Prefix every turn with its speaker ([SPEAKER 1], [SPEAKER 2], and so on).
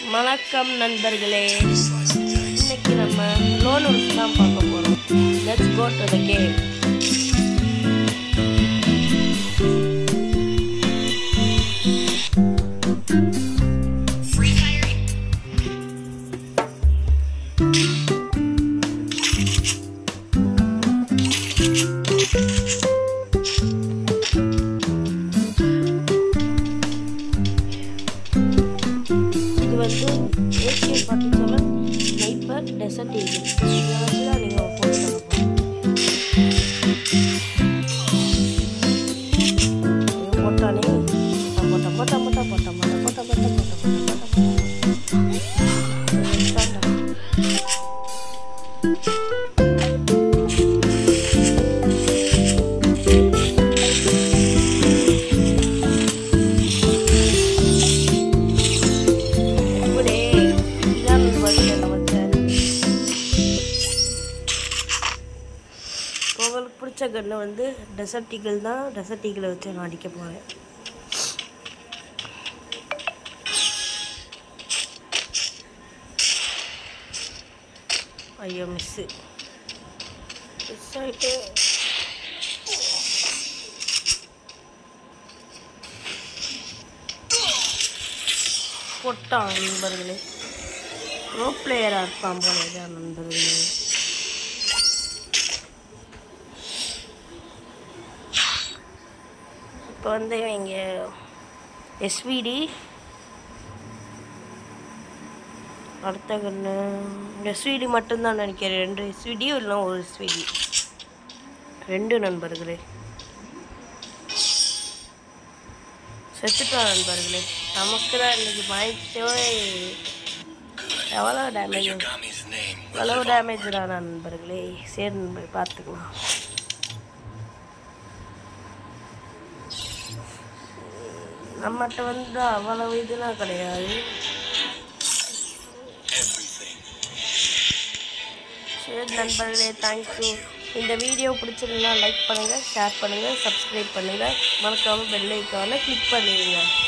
[SPEAKER 1] வணக்கம் நண்பர்களே இன்னைக்கு நம்ம லோன் தான் பார்க்க போகிறோம் let's go to the game இது வந்து AK forty seven sniper desert eagle இதை வச்சு தான் நீங்கள் ஃபோன் பண்ண போகிறோம் போட்டானே போட்டா போட்டா போட்டா போட்டா போட்டா போட்டா போட்டா போட்டா போட்டா போட்டா போட்டா இப்படி இதான் வந்து நம்ம சேனல் உங்களுக்கு பிடிச்ச கன்று வந்து டெசர்ட் ஈகிள் தான் டெசர்ட் ஈகிளை வச்சு நான் அடிக்க போகிறேன் ஐயோ மிஸ்ஸு மிஸ் ஆகிட்டு பொட்டான் நண்பர்களே ப்ரோ பிளேயராக இருப்பான் போல இதான் நண்பர்களே இப்போ வந்து இங்கே எஸ்விடி அடுத்த கண்ணு எஸ்விடி மட்டும்தான் நினைக்கிறேன் ரெண்டு எஸ்விடி இல்லை ஒரு எஸ்விடி ரெண்டு நண்பர்களே செத்துட்டோம் நண்பர்களே நமக்கு தான் இன்னைக்கு பாயிண்ட்டே எவ்வளோ டேமேஜ்
[SPEAKER 2] Yagami's name will
[SPEAKER 1] எவ்வளோ
[SPEAKER 2] live on.
[SPEAKER 1] டேமேஜ் தான் நண்பர்களே சரி நண்பர் பார்த்துக்கலாம் நம்மகிட்ட வந்து அவ்வளவு இதெல்லாம் கிடையாது
[SPEAKER 2] Everything.
[SPEAKER 1] சரி நண்பர்களே தேங்க்யூ இந்த வீடியோ பிடிச்சிருந்தா லைக் பண்ணுங்கள் ஷேர் பண்ணுங்கள் சப்ஸ்கிரைப் பண்ணுங்கள் மறக்காமல் பெல் ஐக்கானை கிளிக் பண்ணிடுங்க